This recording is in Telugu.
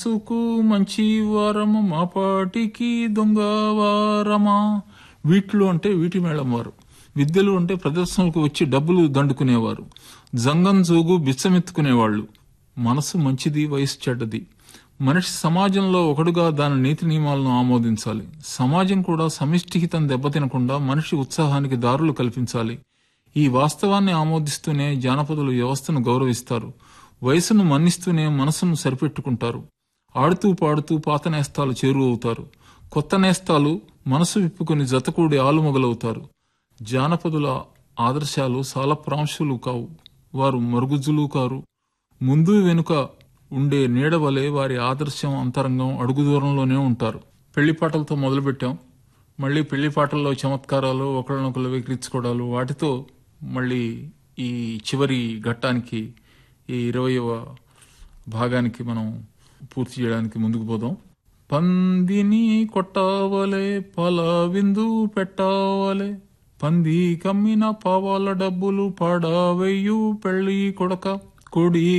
సుకు మంచి వారము మా పాటికి దొంగ వారమా వీట్లు అంటే వీటి మేళం వారు విద్యలు అంటే ప్రదర్శనలకు వచ్చి డబ్బులు దండుకునేవారు జంగం జోగు బిచ్చమెత్తుకునేవాళ్లు మనసు మంచిది వయసు చెడ్డది మనిషి సమాజంలో ఒకడుగా దాని నీతి నియమాలను ఆమోదించాలి సమాజం కూడా సమిష్టిహితం దెబ్బతినకుండా మనిషి ఉత్సాహానికి దారులు కల్పించాలి ఈ వాస్తవాన్ని ఆమోదిస్తూనే జానపదులు వ్యవస్థను గౌరవిస్తారు వయసును మన్నిస్తూనే మనసును సరిపెట్టుకుంటారు ఆడుతూ పాడుతూ పాత నేస్తాలు చేరువవుతారు కొత్త నేస్తాలు మనసు విప్పుకుని జతకూడి ఆలుమొగలవుతారు జానపదుల ఆదర్శాలు సాలప్రాంశులు కావు వారు మరుగుజులు కారు ముందు వెనుక ఉండే నీడవలే వారి ఆదర్శం అంతరంగం అడుగు దూరంలోనే ఉంటారు పెళ్లి పాటలతో మొదలుపెట్టాం మళ్ళీ పెళ్లి పాటల్లో చమత్కారాలు ఒకళ్ళనొకళ్ళు వికరించుకోవడాలు వాటితో మళ్ళీ ఈ చివరి ఘట్టానికి ఈ ఇరవయవ భాగానికి మనం పూర్తి చేయడానికి ముందుకు పోదాం పందిని కొట్టావలే పాల విందు పెట్టావలే పంది కమ్మిన పావాల డబ్బులు పాడవెయ్యు పెళ్లి కొడక కొడి